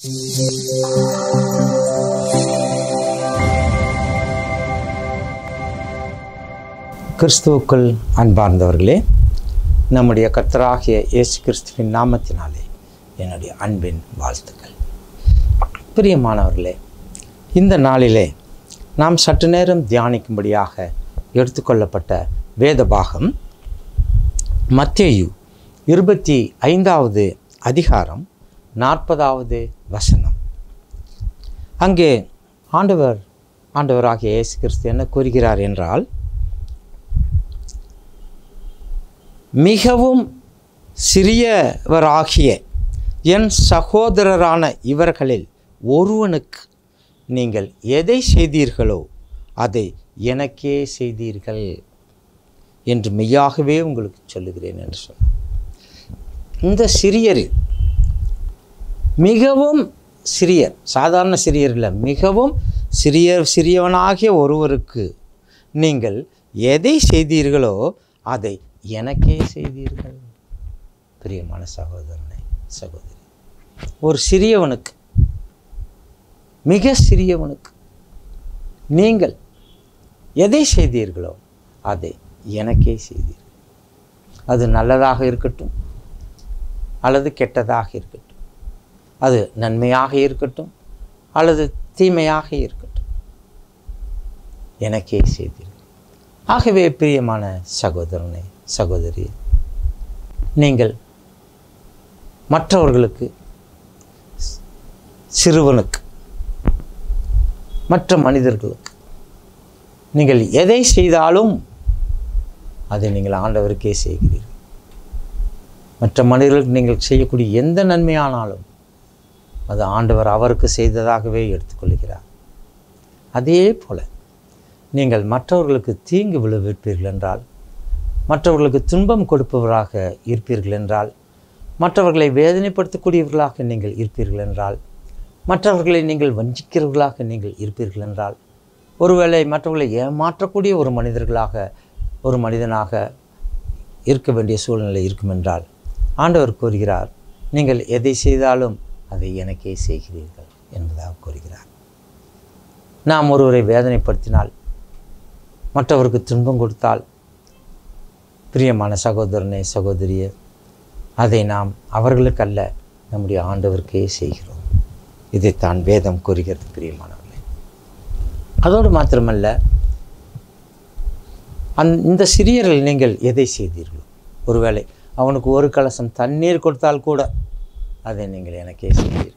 கிறிஸ்துவுக்குள் அன்பார்ந்தவர்களே நம்முடைய கர்த்தராகிய இயேசு கிறிஸ்துவின் நாமத்தினாலே என்னுடைய அன்பின் வாழ்த்துக்கள் பிரியமானவர்களே இந்த நாளிலே நாம் சற்று நேரம் தியானிக்கும்படியாக எடுத்துக்கொள்ளப்பட்ட வேத பாகம் மத்தேயு இருபத்தி ஐந்தாவது அதிகாரம் நாற்பதாவது வசனம் அங்கே ஆண்டவர் ஆண்டவராகிய இயேசு கிறிஸ்து என்ன கூறுகிறார் என்றால் மிகவும் சிறியவராகிய என் சகோதரரான இவர்களில் ஒருவனுக்கு நீங்கள் எதை செய்தீர்களோ அதை எனக்கே செய்தீர்கள் என்று மெய்யாகவே உங்களுக்கு சொல்லுகிறேன் என்று சொன்னார் இந்த சிறியரில் மிகவும் சிறியர் சாதாரண சிறியர் இல்லை மிகவும் சிறிய சிறியவனாகிய ஒருவருக்கு நீங்கள் எதை செய்தீர்களோ அதை எனக்கே செய்தீர்கள் பிரியமான சகோதரனை சகோதரி ஒரு சிறியவனுக்கு மிக சிறியவனுக்கு நீங்கள் எதை செய்தீர்களோ அதை எனக்கே செய்தீர்கள் அது நல்லதாக இருக்கட்டும் அல்லது கெட்டதாக இருக்கட்டும் அது நன்மையாக இருக்கட்டும் அல்லது தீமையாக இருக்கட்டும் எனக்கே செய்தீர்கள் ஆகவே பிரியமான சகோதரனே சகோதரி நீங்கள் மற்றவர்களுக்கு சிறுவனுக்கு மற்ற மனிதர்களுக்கு நீங்கள் எதை செய்தாலும் அதை நீங்கள் ஆண்டவருக்கே செய்கிறீர்கள் மற்ற மனிதர்களுக்கு நீங்கள் செய்யக்கூடிய எந்த நன்மையானாலும் அது ஆண்டவர் அவருக்கு செய்ததாகவே எடுத்துக்கொள்கிறார் அதே போல் நீங்கள் மற்றவர்களுக்கு தீங்கு விளைவிப்பீர்கள் என்றால் மற்றவர்களுக்கு துன்பம் கொடுப்பவராக இருப்பீர்கள் என்றால் மற்றவர்களை வேதனைப்படுத்தக்கூடியவர்களாக நீங்கள் இருப்பீர்கள் என்றால் மற்றவர்களை நீங்கள் வஞ்சிக்கிறவர்களாக நீங்கள் இருப்பீர்கள் என்றால் ஒருவேளை மற்றவர்களை ஏமாற்றக்கூடிய ஒரு மனிதர்களாக ஒரு மனிதனாக இருக்க வேண்டிய சூழ்நிலை இருக்கும் என்றால் ஆண்டவர் கூறுகிறார் நீங்கள் எதை செய்தாலும் அதை எனக்கே செய்கிறீர்கள் என்பதாக கூறுகிறார் நாம் ஒருவரை வேதனைப்படுத்தினால் மற்றவருக்கு துன்பம் கொடுத்தால் பிரியமான சகோதரனே சகோதரியே அதை நாம் அவர்களுக்கல்ல நம்முடைய ஆண்டவருக்கே செய்கிறோம் இதைத்தான் வேதம் கூறுகிறது பிரியமானவர்களே அதோடு மாத்திரமல்ல அந் இந்த சிறியர்கள் நீங்கள் எதை செய்தீர்களோ ஒருவேளை அவனுக்கு ஒரு கலசம் தண்ணீர் கொடுத்தால் கூட அதை நீங்கள் எனக்கே செய்தீர்கள்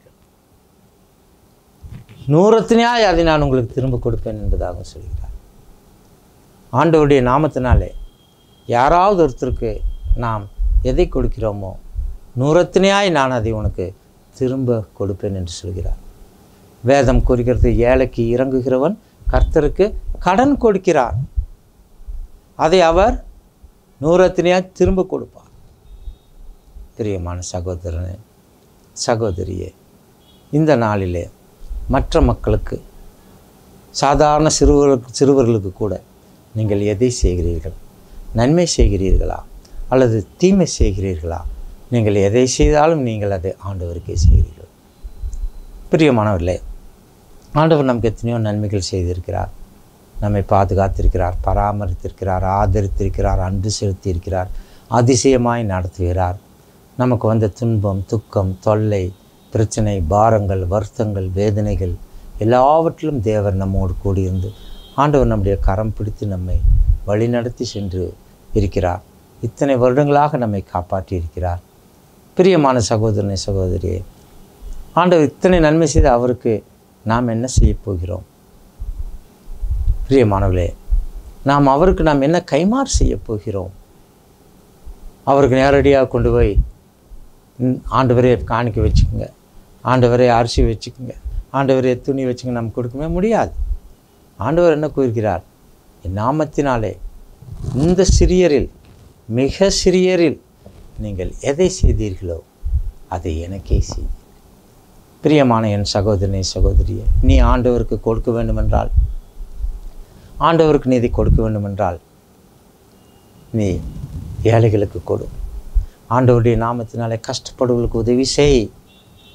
நூறத்தினாய் அதை நான் உங்களுக்கு திரும்ப கொடுப்பேன் என்பதாக சொல்கிறார் ஆண்டவருடைய நாமத்தினாலே யாராவது ஒருத்தருக்கு நாம் எதை கொடுக்கிறோமோ நூறத்தினையாய் நான் அதை உனக்கு திரும்ப கொடுப்பேன் என்று சொல்கிறார் வேதம் கூறுகிறது ஏழைக்கு இறங்குகிறவன் கர்த்தருக்கு கடன் கொடுக்கிறார் அதை அவர் நூறத்தினையாய் திரும்ப கொடுப்பார் பிரியமான சகோதரனே சகோதரியே இந்த நாளிலே மற்ற மக்களுக்கு சாதாரண சிறுவர்களுக்கு சிறுவர்களுக்கு கூட நீங்கள் எதை செய்கிறீர்கள் நன்மை செய்கிறீர்களா அல்லது தீமை செய்கிறீர்களா நீங்கள் எதை செய்தாலும் நீங்கள் அதை ஆண்டவருக்கே செய்கிறீர்கள் பிரியமானவர்களே ஆண்டவர் நமக்கு எத்தனையோ நன்மைகள் செய்திருக்கிறார் நம்மை பாதுகாத்திருக்கிறார் பராமரித்திருக்கிறார் ஆதரித்திருக்கிறார் அன்பு செலுத்தியிருக்கிறார் அதிசயமாய் நடத்துகிறார் நமக்கு வந்த துன்பம் துக்கம் தொல்லை பிரச்சனை பாரங்கள் வருத்தங்கள் வேதனைகள் எல்லாவற்றிலும் தேவர் நம்மோடு கூடியிருந்து ஆண்டவர் நம்முடைய கரம் பிடித்து நம்மை வழிநடத்தி சென்று இருக்கிறார் இத்தனை வருடங்களாக நம்மை காப்பாற்றி இருக்கிறார் பிரியமான சகோதரனை சகோதரியே ஆண்டவர் இத்தனை நன்மை செய்து அவருக்கு நாம் என்ன செய்ய போகிறோம் பிரியமானவர்களே நாம் அவருக்கு நாம் என்ன கைமாறு செய்ய போகிறோம் அவருக்கு நேரடியாக கொண்டு போய் ஆண்டவரே காணிக்க வச்சுக்கோங்க ஆண்டவரே அரிசி வச்சுக்கோங்க ஆண்டவரே துணி வச்சுங்க நம்ம கொடுக்கவே முடியாது ஆண்டவர் என்ன கூறுகிறார் என் நாமத்தினாலே இந்த சிறியரில் மிக சிறியரில் நீங்கள் எதை செய்தீர்களோ அதை எனக்கே செய் பிரியமான என் சகோதரனை சகோதரியே நீ ஆண்டவருக்கு கொடுக்க வேண்டுமென்றால் ஆண்டவருக்கு நீதி கொடுக்க வேண்டுமென்றால் நீ ஏழைகளுக்கு கொடு ஆண்டவருடைய நாமத்தினாலே கஷ்டப்படுவர்களுக்கு உதவி செய்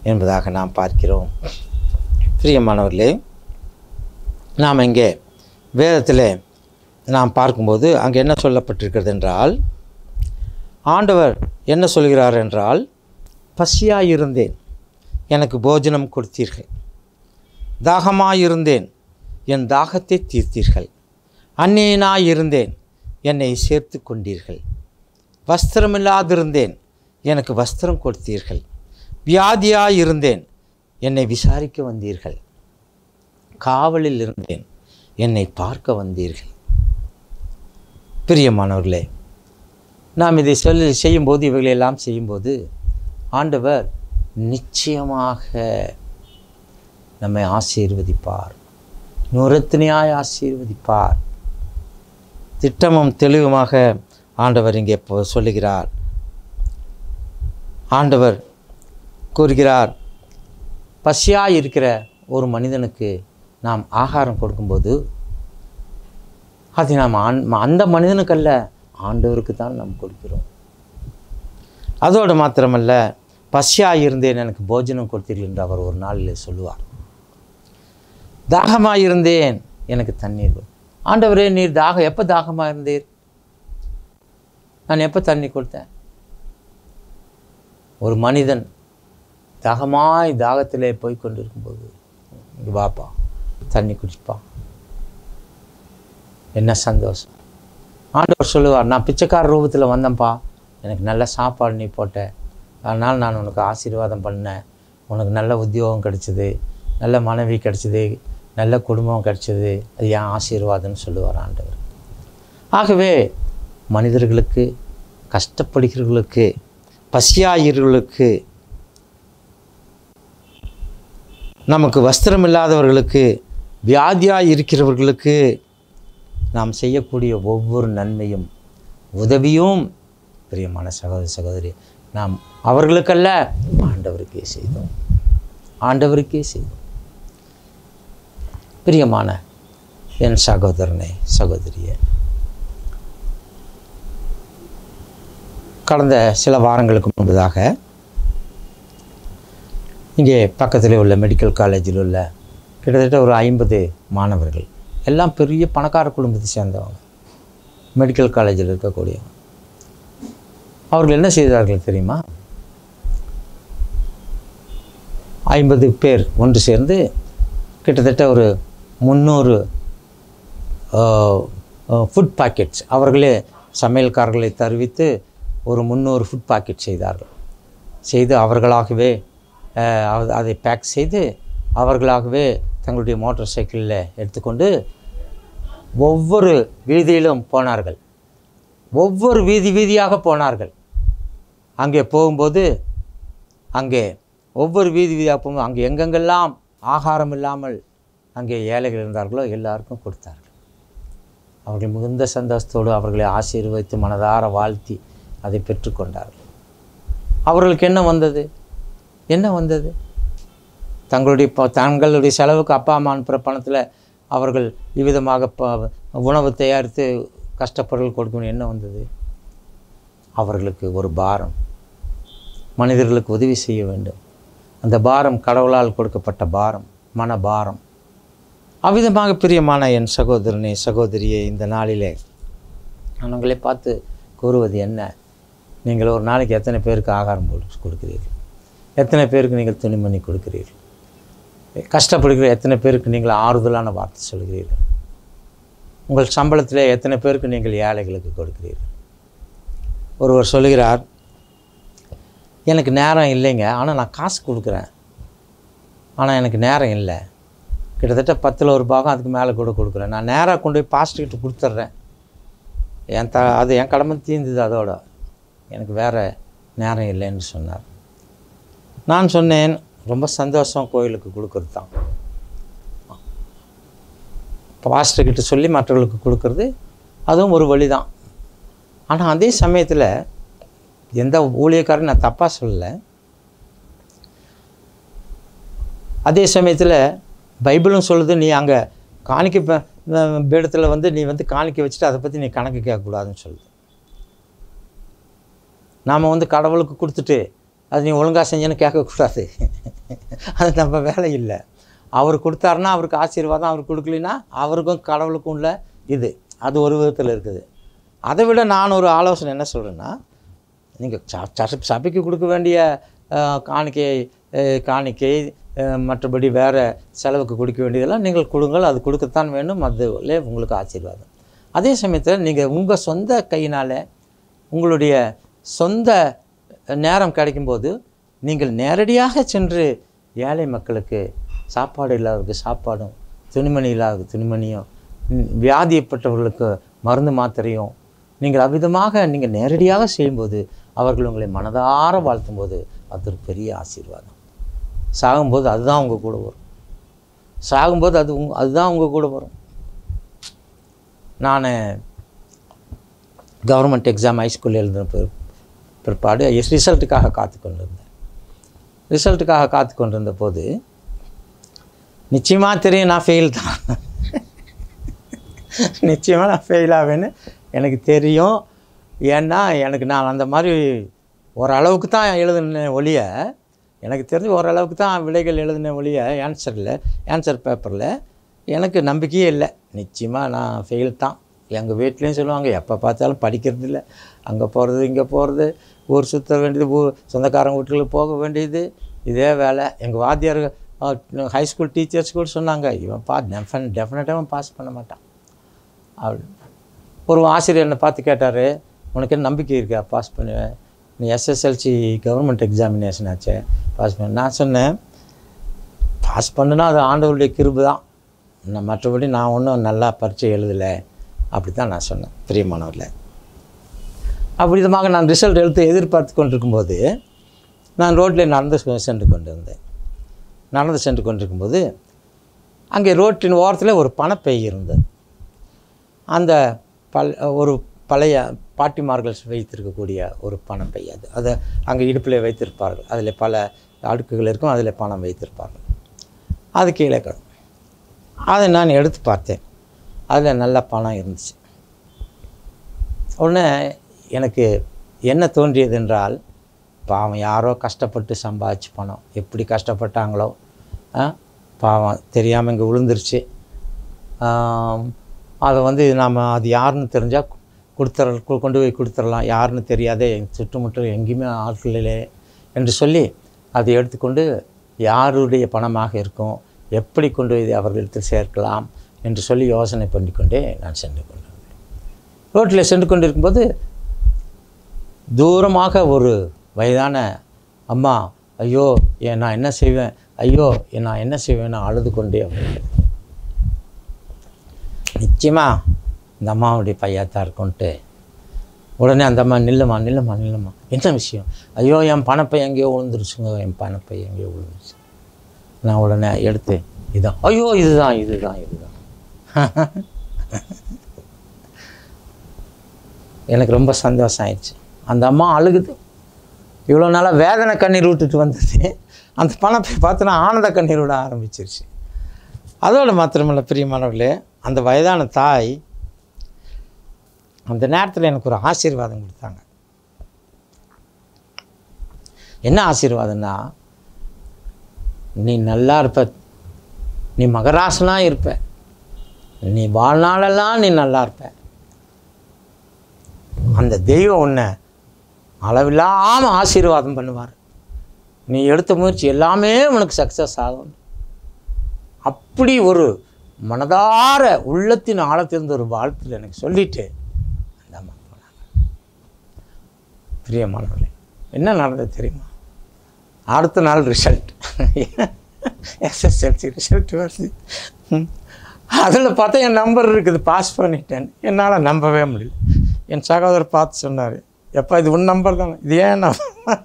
என்பதாக நாம் பார்க்கிறோம் பிரியமானவர்களே நாம் இங்கே வேதத்தில் நாம் பார்க்கும்போது அங்கே என்ன சொல்லப்பட்டிருக்கிறது என்றால் ஆண்டவர் என்ன சொல்கிறார் என்றால் பசியாயிருந்தேன் எனக்கு போஜனம் கொடுத்தீர்கள் தாகமாயிருந்தேன் என் தாகத்தை தீர்த்தீர்கள் அந்நியனாயிருந்தேன் என்னை சேர்த்து கொண்டீர்கள் வஸ்திரமில்லாதிருந்தேன் எனக்கு வஸ்திரம் கொடுத்தீர்கள் வியாதியாயிருந்தேன் என்னை விசாரிக்க வந்தீர்கள் காவலில் இருந்தேன் என்னை பார்க்க வந்தீர்கள் பிரியமானவர்களே நாம் இதை சொல்லி செய்யும்போது இவைகளெல்லாம் செய்யும்போது ஆண்டவர் நிச்சயமாக நம்மை ஆசீர்வதிப்பார் நுரத்தினையாய் ஆசீர்வதிப்பார் திட்டமும் தெளிவுமாக ஆண்டவர் இங்கே இப்போ சொல்லுகிறார் ஆண்டவர் கூறுகிறார் பசியாக இருக்கிற ஒரு மனிதனுக்கு நாம் ஆகாரம் கொடுக்கும்போது அதை நாம் ஆண் அந்த மனிதனுக்கல்ல ஆண்டவருக்கு தான் நாம் கொடுக்கிறோம் அதோடு மாத்திரமல்ல பசியாக இருந்தேன் எனக்கு போஜனம் கொடுத்தீர்கள் என்று அவர் ஒரு நாளில் சொல்லுவார் தாகமாக இருந்தேன் எனக்கு தண்ணீர் கொடு. ஆண்டவரே நீர் தாகம் எப்போ தாகமாக இருந்தீர் நான் எப்போ தண்ணி கொடுத்தேன் ஒரு மனிதன் தாகமாய் தாகத்திலே போய் கொண்டிருக்கும்போது இங்கே வாப்பா தண்ணி குடிப்பா என்ன சந்தோஷம் ஆண்டவர் சொல்லுவார் நான் பிச்சைக்கார ரூபத்தில் வந்தேன்ப்பா எனக்கு நல்ல சாப்பாடு நீ போட்ட அதனால் நான் உனக்கு ஆசீர்வாதம் பண்ணேன் உனக்கு நல்ல உத்தியோகம் கிடச்சிது நல்ல மனைவி கிடச்சிது நல்ல குடும்பம் கிடச்சிது அது ஏன் ஆசீர்வாதம்னு சொல்லுவார் ஆண்டவர் ஆகவே மனிதர்களுக்கு கஷ்டப்படுகிறவர்களுக்கு பசியாயிர்களுக்கு நமக்கு வஸ்திரம் இல்லாதவர்களுக்கு வியாதியாக இருக்கிறவர்களுக்கு நாம் செய்யக்கூடிய ஒவ்வொரு நன்மையும் உதவியும் பிரியமான சகோதர சகோதரி நாம் அவர்களுக்கல்ல ஆண்டவருக்கே செய்தோம் ஆண்டவருக்கே செய்தோம் பிரியமான என் சகோதரனே சகோதரியே கடந்த சில வாரங்களுக்கு முன்பதாக இங்கே பக்கத்தில் உள்ள மெடிக்கல் காலேஜில் உள்ள கிட்டத்தட்ட ஒரு ஐம்பது மாணவர்கள் எல்லாம் பெரிய பணக்கார குடும்பத்தை சேர்ந்தவங்க மெடிக்கல் காலேஜில் இருக்கக்கூடியவங்க அவர்கள் என்ன செய்தார்கள் தெரியுமா ஐம்பது பேர் ஒன்று சேர்ந்து கிட்டத்தட்ட ஒரு முந்நூறு ஃபுட் பாக்கெட்ஸ் அவர்களே சமையல்காரர்களை தருவித்து ஒரு முந்நூறு ஃபுட் பாக்கெட் செய்தார்கள் செய்து அவர்களாகவே அஹ், அது- அதை பேக் செய்து அவர்களாகவே தங்களுடைய மோட்டார் சைக்கிளில் எடுத்துக்கொண்டு ஒவ்வொரு வீதியிலும் போனார்கள் ஒவ்வொரு வீதி வீதியாக போனார்கள் அங்கே போகும்போது அங்கே ஒவ்வொரு வீதி வீதியாக போகும்போது அங்கே எங்கெங்கெல்லாம் ஆகாரம் இல்லாமல் அங்கே ஏழைகள் இருந்தார்களோ எல்லாருக்கும் கொடுத்தார்கள் அவர்கள் மிகுந்த சந்தோஷத்தோடு அவர்களை ஆசீர்வதித்து மனதார வாழ்த்தி அதை பெற்றுக்கொண்டார்கள் அவர்களுக்கு என்ன வந்தது என்ன வந்தது தங்களுடைய ப தங்களுடைய செலவுக்கு அப்பா அம்மா அனுப்புகிற பணத்தில் அவர்கள் இவ்விதமாக ப உணவு தயாரித்து கஷ்டப்படுகள் கொடுக்கணும் என்ன வந்தது அவர்களுக்கு ஒரு பாரம் மனிதர்களுக்கு உதவி செய்ய வேண்டும் அந்த பாரம் கடவுளால் கொடுக்கப்பட்ட பாரம் மன பாரம் அவ்விதமாக பிரியமான என் சகோதரனே சகோதரியே இந்த நாளிலே நான் உங்களை பார்த்து கூறுவது என்ன நீங்கள் ஒரு நாளைக்கு எத்தனை பேருக்கு ஆகாரம் போட்டு கொடுக்கிறீர்கள் எத்தனை பேருக்கு நீங்கள் துணிமணி கொடுக்கிறீர்கள் கஷ்டப்படுகிற எத்தனை பேருக்கு நீங்கள் ஆறுதலான வார்த்தை சொல்கிறீர்கள் உங்கள் சம்பளத்தில் எத்தனை பேருக்கு நீங்கள் ஏழைகளுக்கு கொடுக்கிறீர்கள் ஒருவர் சொல்லுகிறார் எனக்கு நேரம் இல்லைங்க ஆனால் நான் காசு கொடுக்குறேன் ஆனால் எனக்கு நேரம் இல்லை கிட்டத்தட்ட பத்தில் ஒரு பாகம் அதுக்கு மேலே கூட கொடுக்குறேன் நான் நேராக கொண்டு போய் பாஸ்டர்கிட்ட கொடுத்துட்றேன் என் த அது என் கடமை தீர்ந்தது அதோட எனக்கு வேறு நேரம் இல்லைன்னு சொன்னார் நான் சொன்னேன் ரொம்ப சந்தோஷம் கோயிலுக்கு கொடுக்கறது தான் பாஸ்டர்கிட்ட சொல்லி மற்றவர்களுக்கு கொடுக்கறது அதுவும் ஒரு வழி தான் ஆனால் அதே சமயத்தில் எந்த ஊழியக்காரன் நான் தப்பாக சொல்லலை அதே சமயத்தில் பைபிளும் சொல்லுது நீ அங்கே காணிக்கை ப- அஹ் பீடத்தில் வந்து நீ வந்து காணிக்கை வச்சுட்டு அதை பற்றி நீ கணக்கு கேட்கக்கூடாதுன்னு சொல்லுது நாம் வந்து கடவுளுக்கு கொடுத்துட்டு அது நீ ஒழுங்காக செஞ்சேன்னு கேட்கக்கூடாது அது நம்ம வேலை இல்லை அவர் கொடுத்தாருன்னா அவருக்கு ஆசீர்வாதம் அவர் கொடுக்கலைன்னா அவருக்கும் கடவுளுக்கும் உள்ள இது அது ஒரு விதத்தில் இருக்குது அதை விட நான் ஒரு ஆலோசனை என்ன சொல்கிறேன்னா நீங்கள் சபைக்கு கொடுக்க வேண்டிய அஹ், காணிக்கை அஹ், காணிக்கை அஹ், மற்றபடி வேறு செலவுக்கு கொடுக்க வேண்டியதெல்லாம் நீங்கள் கொடுங்கள் அது கொடுக்கத்தான் வேண்டும் அதுலே உங்களுக்கு ஆசீர்வாதம் அதே சமயத்தில் நீங்கள் உங்கள் சொந்த கையினால் உங்களுடைய சொந்த நேரம் கிடைக்கும்போது நீங்கள் நேரடியாக சென்று ஏழை மக்களுக்கு சாப்பாடு இல்லாதவருக்கு சாப்பாடும் துணிமணி இல்லாத துணிமணியும் ம், வியாதிப்பட்டவர்களுக்கு மருந்து மாத்திரையும் நீங்கள் அவ்விதமாக நீங்கள் நேரடியாக செய்யும்போது அவர்கள் உங்களை மனதார வாழ்த்தும்போது அது ஒரு பெரிய ஆசீர்வாதம் சாகும்போது அதுதான் உங்கள் கூட வரும் சாகும்போது அது உங்க அதுதான் உங்கள் கூட வரும் நான் கவர்மெண்ட் எக்ஸாம் ஹைஸ்கூலில் எழுதின பிற் பிற்பாடு ரிசல்ட்டுக்காக காத்து கொண்டிருந்தேன் ரிசல்ட்டுக்காக காத்து கொண்டிருந்த போது நிச்சயமாக தெரியும் நான் ஃபெயில் தான் நிச்சயமாக நான் ஃபெயில் ஆவேன்னு எனக்கு தெரியும் ஏன்னா எனக்கு நான் அந்த மாதிரி ஓரளவுக்கு தான் எழுதினேன் ஒழிய எனக்கு தெரிஞ்சு ஓரளவுக்கு தான் விடைகள் எழுதினேன் ஒழிய ஆன்சரில் ஆன்சர் பேப்பரில் எனக்கு நம்பிக்கையே இல்லை நிச்சயமாக நான் ஃபெயில் தான் எங்கள் வீட்லேயும் சொல்லுவாங்க எப்போ பார்த்தாலும் படிக்கிறது இல்லை அங்கே போகிறது இங்கே போகிறது ஊர் சுற்ற வேண்டியது ஊர் சொந்தக்காரங்க வீட்டுக்கு போக வேண்டியது இதே வேலை எங்கள் வாத்தியார் ஹை ஸ்கூல் டீச்சர்ஸ் கூட சொன்னாங்க இவன் பா டெஃபன் டெஃபினட்டாக அவன் பாஸ் பண்ண மாட்டான் அப்படி ஒரு ஆசிரியர் என்னை பார்த்து கேட்டார் உனக்கு என்ன நம்பிக்கை இருக்கா பாஸ் பண்ணுவேன் நீ எஸ்எஸ்எல்சி கவர்மெண்ட் எக்ஸாமினேஷன் ஆச்சே பாஸ் பண்ண நான் சொன்னேன் பாஸ் பண்ணுனா அது ஆண்டவருடைய கிருபு தான் நான் மற்றபடி நான் ஒன்றும் நல்லா பரீட்சை எழுதலை அப்படி தான் நான் சொன்னேன் பிரியமானவரில் அவ்விதமாக நான் ரிசல்ட் எடுத்து எதிர்பார்த்து கொண்டிருக்கும்போது நான் ரோட்டில் நடந்து செ- சென்று கொண்டிருந்தேன் நடந்து சென்று கொண்டிருக்கும்போது அங்கே ரோட்டின் ஓரத்தில் ஒரு பணப்பை இருந்தது அந்த பல் ஒரு பழைய பாட்டிமார்கள் வைத்திருக்கக்கூடிய ஒரு பணப்பை அது அதை அங்கே இடுப்பில் வைத்திருப்பார்கள் அதில் பல அடுக்குகள் இருக்கும் அதில் பணம் வைத்திருப்பார்கள் அது கீழே கிடக்கும் அதை நான் எடுத்து பார்த்தேன் அதில் நல்ல பணம் இருந்துச்சு உடனே எனக்கு என்ன தோன்றியது என்றால் பாவம் யாரோ கஷ்டப்பட்டு சம்பாதிச்சு பணம் எப்படி கஷ்டப்பட்டாங்களோ ஆ, பாவம் தெரியாமல் இங்கே விழுந்துருச்சு ஆம், அதை வந்து நாம் அது யாருன்னு தெரிஞ்சால் கொடுத்துற கொ- கொண்டு போய் கொடுத்துடலாம் யாருன்னு தெரியாதே சுற்றுமுற்றும் எங்கேயுமே ஆட்கள் இல்லையே என்று சொல்லி அதை எடுத்துக்கொண்டு யாருடைய பணமாக இருக்கும் எப்படி கொண்டு போய் இதை அவர்களிடத்தில் சேர்க்கலாம் என்று சொல்லி யோசனை பண்ணிக்கொண்டே நான் சென்று கொண்டிருந்தேன் ரோட்டில் சென்று கொண்டிருக்கும்போது தூரமாக ஒரு வயதான அம்மா ஐயோ ஏன் நான் என்ன செய்வேன் ஐயோ ஏன் நான் என்ன செய்வேன் அழுது கொண்டே வந்தேன். நிச்சயமா இந்த அம்மாவுடைய பையத்தான் இருக்கும்ன்ட்டு உடனே அந்த அம்மா நில்லுமா நில்லுமா நில்லுமா என்ன விஷயம் ஐயோ என் பணப்பை எங்கேயோ விழுந்துருச்சுங்க என் பணப்பை எங்கேயோ விழுந்துருச்சு நான் உடனே எடுத்து இதான் ஐயோ இதுதான் இதுதான் இதுதான் எனக்கு ரொம்ப சந்தோஷம் ஆயிடுச்சு அந்த அம்மா அழுகுது இவ்வளோ நாளாக வேதனை கண்ணீர் விட்டுட்டு வந்தது அந்த பணப்பை பார்த்து நான் ஆனந்த கண்ணீர் விட ஆரம்பிச்சிருச்சு அதோடு மாத்திரமல்ல பிரியமானவர்களே அந்த வயதான தாய் அந்த நேரத்தில் எனக்கு ஒரு ஆசீர்வாதம் கொடுத்தாங்க என்ன ஆசீர்வாதம்னா நீ நல்லா இருப்ப நீ மகராசனாக இருப்ப நீ வாழ்நாளெல்லாம் நீ நல்லா இருப்ப அந்த தெய்வம் உன்னை அளவில்லாமல் ஆசீர்வாதம் பண்ணுவார் நீ எடுத்த முயற்சி எல்லாமே உனக்கு சக்ஸஸ் ஆகும் அப்படி ஒரு மனதார உள்ளத்தின் ஆழத்திலிருந்து ஒரு வாழ்த்தில் எனக்கு சொல்லிட்டு அந்த அம்மா போனாங்க பிரியமானவர்களே என்ன நடந்தது தெரியுமா அடுத்த நாள் ரிசல்ட் எஸ்எஸ்எல்சி ரிசல்ட் வருது அதில் பார்த்தா என் நம்பர் இருக்குது பாஸ் பண்ணிட்டேன் என்னால் நம்பவே முடியல என் சகோதரர் பார்த்து சொன்னார் எப்போ இது உன் நம்பர் தானே இது ஏன் நம்பர்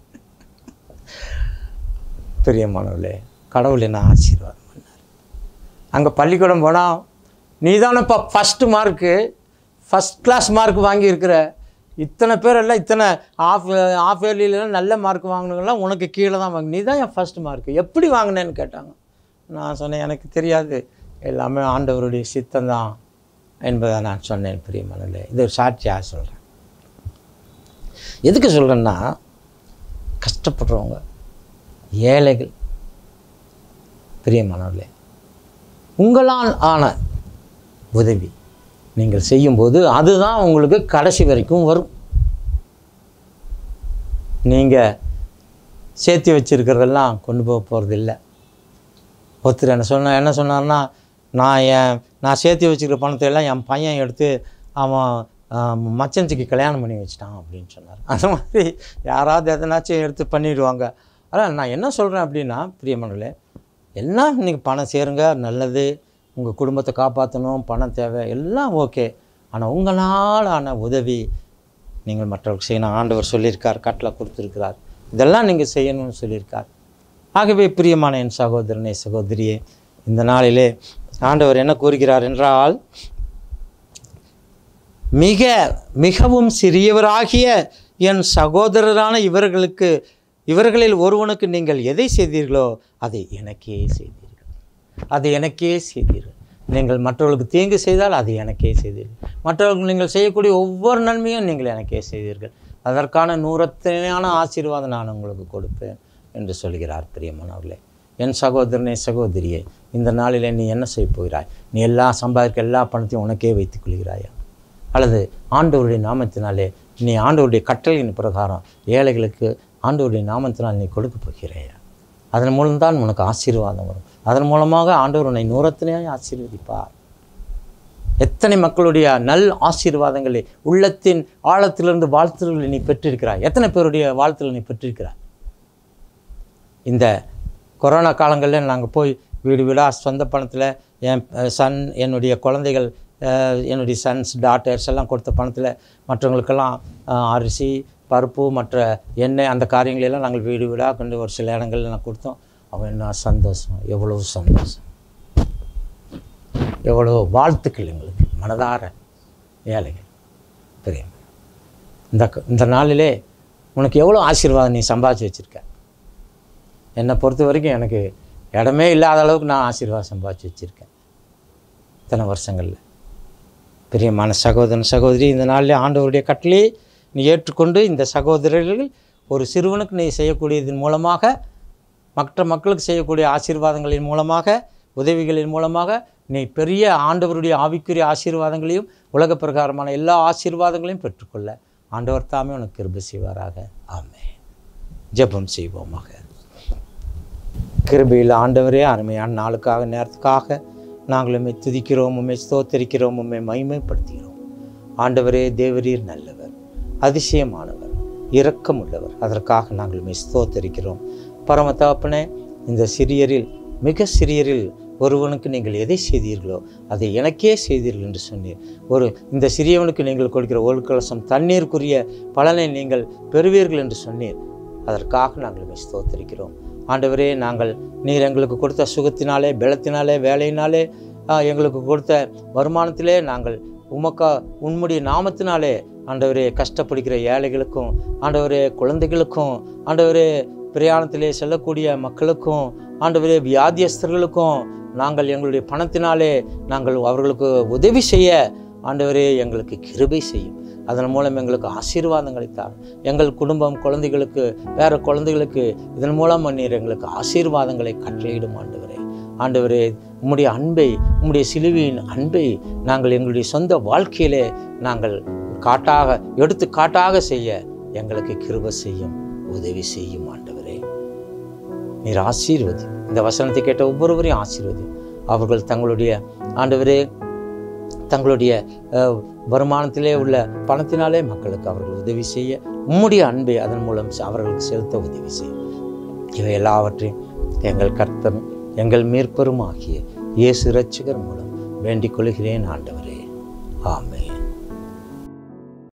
பிரியமானவர்களே கடவுள் என்ன ஆசீர்வாதம் பண்ணார் அங்கே பள்ளிக்கூடம் போனால் நீ தானேப்பா first mark first class mark வாங்கியிருக்கிற இத்தனை பேர் எல்லாம் இத்தனை ஆஃப் ஆஃப் இயர்லிலாம் நல்ல மார்க் வாங்கினவங்களாம் உனக்கு கீழே தான் வாங்க நீ தான் என் ஃபஸ்ட் மார்க்கு எப்படி வாங்கினேன்னு கேட்டாங்க நான் சொன்னேன் எனக்கு தெரியாது எல்லாமே ஆண்டவருடைய சித்தம் தான் என்பதை நான் சொன்னேன் பிரியமானே இது ஒரு சாட்சியாக சொல்கிறேன் எதுக்கு சொல்கிறேன்னா கஷ்டப்படுறவங்க ஏழைகள் பிரியமானவர்களே உங்களால் ஆன உதவி நீங்கள் செய்யும்போது அதுதான் உங்களுக்கு கடைசி வரைக்கும் வரும் நீங்கள் சேர்த்து வச்சிருக்கிறதெல்லாம் கொண்டு போக போகிறது இல்லை ஒருத்தர் என்ன சொன்ன என்ன சொன்னார்னா நான் என் நான் சேர்த்து வச்சுக்கிற பணத்தை எல்லாம் என் பையன் எடுத்து அவன் ஆஹ், மச்சன்சிக்கு கல்யாணம் பண்ணி வச்சிட்டான் அப்படின்னு சொன்னார் அந்த மாதிரி யாராவது எதனாச்சும் எடுத்து பண்ணிடுவாங்க அதான் நான் என்ன சொல்கிறேன் அப்படின்னா பிரியமனங்களே எல்லாம் இன்றைக்கி பணம் சேருங்க நல்லது உங்கள் குடும்பத்தை காப்பாற்றணும் பணம் தேவை எல்லாம் ஓகே ஆனால் உங்களால் ஆன உதவி நீங்கள் மற்றவர்களுக்கு செய்யணும் ஆண்டவர் சொல்லியிருக்கார் கட்டளை கொடுத்துருக்கிறார் இதெல்லாம் நீங்கள் செய்யணும்னு சொல்லியிருக்கார் ஆகவே பிரியமான என் சகோதரனே சகோதரியே இந்த நாளிலே ஆண்டவர் என்ன கூறுகிறார் என்றால் மிக மிகவும் சிறியவராகிய என் சகோதரரான இவர்களுக்கு இவர்களில் ஒருவனுக்கு நீங்கள் எதை செய்தீர்களோ அதை எனக்கே செய்தீர்கள் அதை எனக்கே செய்தீர்கள் நீங்கள் மற்றவர்களுக்கு தீங்கு செய்தால் அது எனக்கே செய்தீர்கள் மற்றவர்களுக்கு நீங்கள் செய்யக்கூடிய ஒவ்வொரு நன்மையும் நீங்கள் எனக்கே செய்தீர்கள் அதற்கான நூறத்தனையான ஆசீர்வாதம் நான் உங்களுக்கு கொடுப்பேன் என்று சொல்கிறார் பிரியமானவர்களே என் சகோதரனே சகோதரியே இந்த நாளிலே நீ என்ன செய்ய போகிறாய் நீ எல்லா சம்பாதிக்க எல்லா பணத்தையும் உனக்கே வைத்துக் கொள்கிறாயா அல்லது ஆண்டவருடைய நாமத்தினாலே நீ ஆண்டவருடைய கட்டளையின் பிரகாரம் ஏழைகளுக்கு ஆண்டவருடைய நாமத்தினால் நீ கொடுக்க போகிறாயா அதன் மூலம்தான் உனக்கு ஆசீர்வாதம் வரும் அதன் மூலமாக ஆண்டவர் உன்னை நூறத்திலேயே ஆசீர்வதிப்பார் எத்தனை மக்களுடைய நல் ஆசீர்வாதங்களை உள்ளத்தின் ஆழத்திலிருந்து வாழ்த்துதல்களை நீ பெற்றிருக்கிறாய் எத்தனை பேருடைய வாழ்த்துதல் நீ பெற்றிருக்கிறாய் இந்த கொரோனா காலங்களில் நாங்கள் போய் வீடு வீடாக சொந்த பணத்தில் என் சன் என்னுடைய குழந்தைகள் அஹ், என்னுடைய சன்ஸ் டாட்டர்ஸ் எல்லாம் கொடுத்த பணத்தில் மற்றவங்களுக்கெல்லாம் அஹ், அரிசி பருப்பு மற்ற எண்ணெய் அந்த காரியங்களெல்லாம் நாங்கள் வீடு வீடாக கொண்டு ஒரு சில இடங்கள்ல நான் கொடுத்தோம் அவன் என்ன சந்தோஷம் எவ்வளோ சந்தோஷம் எவ்வளோ வாழ்த்துக்கள் எங்களுக்கு மனதார ஏழைகள் பெரிய இந்த க- இந்த நாளிலே உனக்கு எவ்வளோ ஆசீர்வாதம் நீ சம்பாதிச்சு வச்சுருக்க என்னை பொறுத்த வரைக்கும் எனக்கு இடமே இல்லாத அளவுக்கு நான் ஆசீர்வாதம் சம்பாதிச்சு வச்சுருக்கேன் இத்தனை வருஷங்களில் பிரியமான சகோதரன் சகோதரி இந்த நாளில் ஆண்டவருடைய கட்டளையை நீ ஏற்றுக்கொண்டு இந்த சகோதரர்கள் ஒரு சிறுவனுக்கு நீ செய்யக்கூடியதன் மூலமாக மற்ற மக்களுக்கு செய்யக்கூடிய ஆசீர்வாதங்களின் மூலமாக உதவிகளின் மூலமாக நீ பெரிய ஆண்டவருடைய ஆவிக்குரிய ஆசீர்வாதங்களையும் உலக பிரகாரமான எல்லா ஆசீர்வாதங்களையும் பெற்றுக்கொள்ள ஆண்டவர் தாமே உனக்கு கிருபை செய்வாராக ஆமென் ஜெபம் செய்வோமாக கிருபையில் ஆண்டவரே அருமையான நாளுக்காக நேரத்துக்காக நாங்கள் உம்மை துதிக்கிறோம் உம்மை ஸ்தோத்தரிக்கிறோம் உம்மை மகிமைப்படுத்துகிறோம் ஆண்டவரே தேவரீர் நல்லவர் அதிசயமானவர் இரக்கமுள்ளவர் அதற்காக நாங்கள் உம்மை ஸ்தோத்தரிக்கிறோம் பரம தகப்பனே இந்த சிறியரில் மிக சிறியரில் ஒருவனுக்கு நீங்கள் எதை செய்தீர்களோ அதை எனக்கே செய்தீர்கள் என்று சொன்னீர் ஒரு இந்த சிறியவனுக்கு நீங்கள் கொடுக்கிற ஒரு கலசம் தண்ணீருக்குரிய பலனை நீங்கள் பெறுவீர்கள் என்று சொன்னீர் அதற்காக நாங்கள் உம்மை ஸ்தோத்தரிக்கிறோம் ஆண்டவரே நாங்கள் நீர் எங்களுக்கு கொடுத்த சுகத்தினாலே பலத்தினாலே வேலையினாலே ஆ, எங்களுக்கு கொடுத்த வருமானத்திலே நாங்கள் உமக்கா உன்முடைய நாமத்தினாலே ஆண்டவரே கஷ்டப்படுகிற ஏழைகளுக்கும் ஆண்டவரே குழந்தைகளுக்கும் ஆண்டவரே பிரயாணத்திலே செல்லக்கூடிய மக்களுக்கும் ஆண்டவரே வியாதியஸ்தர்களுக்கும் நாங்கள் எங்களுடைய பணத்தினாலே நாங்கள் அவர்களுக்கு உதவி செய்ய ஆண்டவரே எங்களுக்கு கிருபை செய்யும் அதன் மூலம் எங்களுக்கு ஆசீர்வாதங்களை தார் எங்கள் குடும்பம் குழந்தைகளுக்கு வேற குழந்தைகளுக்கு இதன் மூலம் நீர் எங்களுக்கு ஆசீர்வாதங்களை கட்டளையிடும் ஆண்டவரே ஆண்டவரே உம்முடைய அன்பை உம்முடைய சிலுவையின் அன்பை நாங்கள் எங்களுடைய சொந்த வாழ்க்கையிலே நாங்கள் காட்டாக எடுத்து காட்டாக செய்ய எங்களுக்கு கிருபை செய்யும் உதவி செய்யும் ஆண்டவரே நீர் ஆசீர்வதி இந்த வசனத்தை கேட்ட ஒவ்வொருவரையும் ஆசீர்வதி அவர்கள் தங்களுடைய ஆண்டவரே தங்களுடைய அஹ், வருமானத்திலே உள்ள பணத்தினாலே மக்களுக்கு அவர்கள் உதவி செய்ய உம்முடைய அன்பை அதன் மூலம் செ- அவர்களுக்கு செலுத்த உதவி செய்யும் இவை எல்லாவற்றையும் எங்கள் கர்த்தரும் எங்கள் மீட்பரும் ஆகிய இயேசு இரட்சகர் மூலம் வேண்டிக் கொள்கிறேன் ஆண்டவரே ஆமென்